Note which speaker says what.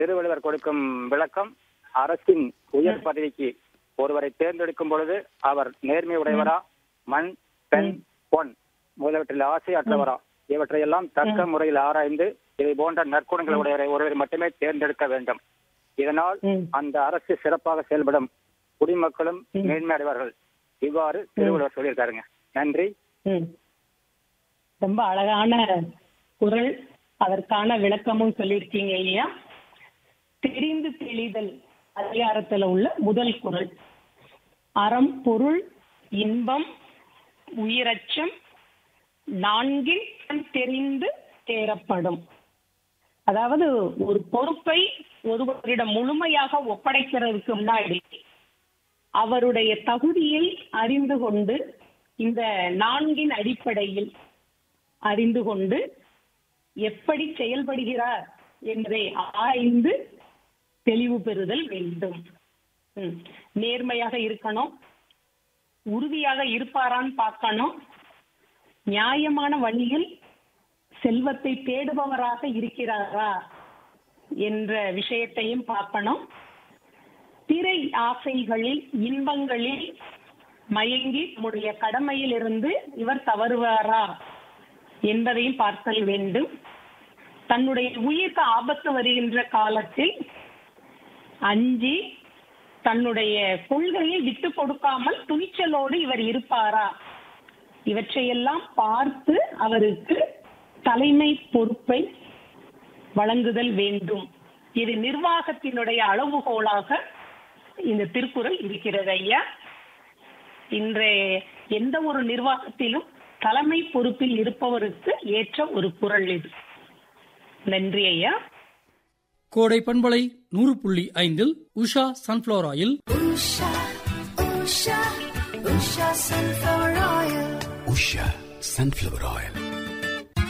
Speaker 1: திருவள்ளுவர் கொடுக்கும் விளக்கம் அரசின் உயர் பதவிக்கு ஒருவரை தேர்ந்தெடுக்கும் பொழுது அவர் நேர்மை உடையவரா மண் பெண் பொன் முதலவற்றில் ஆசை அற்றவரா இவற்றையெல்லாம் தக்க முறையில் ஆராய்ந்து இதை போன்ற நற்குணங்கள் உடையவரை ஒருவரை மட்டுமே தேர்ந்தெடுக்க வேண்டும் இதனால்
Speaker 2: ம்.
Speaker 1: அந்த அரசு சிறப்பாக செயல்படும் குடிமக்களும் மேன்மை அடைவார்கள் இவ்வாறு திருவள்ளுவர் சொல்லியிருக்காருங்க நன்றி
Speaker 2: ம். ரொம்ப அழகான குரல் அதற்கான விளக்கமும் சொல்லியிருக்கீங்க இல்லையா தெரிந்து தெளிதல் அதிகாரத்துல உள்ள முதல் குரல் அறம் பொருள் இன்பம் உயிரச்சம் நான்கில் தெரிந்து தேரப்படும் அதாவது ஒரு பொறுப்பை ஒருவரிடம் முழுமையாக ஒப்படைக்கிறதுக்கு முன்னாடி அவருடைய தகுதியை அறிந்து கொண்டு இந்த நான்கின் அடிப்படையில் அறிந்து கொண்டு எப்படி செயல்படுகிறார் என்பதை ஆய்ந்து தெளிவு பெறுதல் வேண்டும் ம். நேர்மையாக இருக்கணும் உறுதியாக இருப்பாரான்னு பார்க்கணும் நியாயமான வழியில் செல்வத்தை தேடுபவராக இருக்கிறாரா என்ற விஷயத்தையும் பார்க்கணும் திரை ஆசைகளில் இன்பங்களில் மயங்கி நம்முடைய கடமையில் இருந்து இவர் தவறுவாரா என்பதையும் பார்த்தல் வேண்டும் தன்னுடைய உயிருக்கு ஆபத்து வருகின்ற காலத்தில் அஞ்சி தன்னுடைய கொள்கையை விட்டு கொடுக்காமல் துணிச்சலோடு இவர் இருப்பாரா இவற்றையெல்லாம் பார்த்து அவருக்கு தலைமை பொறுப்பை வழங்குதல் வேண்டும் இது நிர்வாகத்தினுடைய அளவுகோலாக இந்த திருக்குறள் இருக்கிறது ஐயா இன்றைய எந்த ஒரு நிர்வாகத்திலும் தலைமை பொறுப்பில் இருப்பவருக்கு ஏற்ற ஒரு குரல் இது நன்றி ஐயா
Speaker 3: கோடை பண்பலை நூறு புள்ளி ஐந்தில் Usha sunflower oil
Speaker 4: Usha, Usha, Usha sunflower oil.
Speaker 5: Usha sunflower oil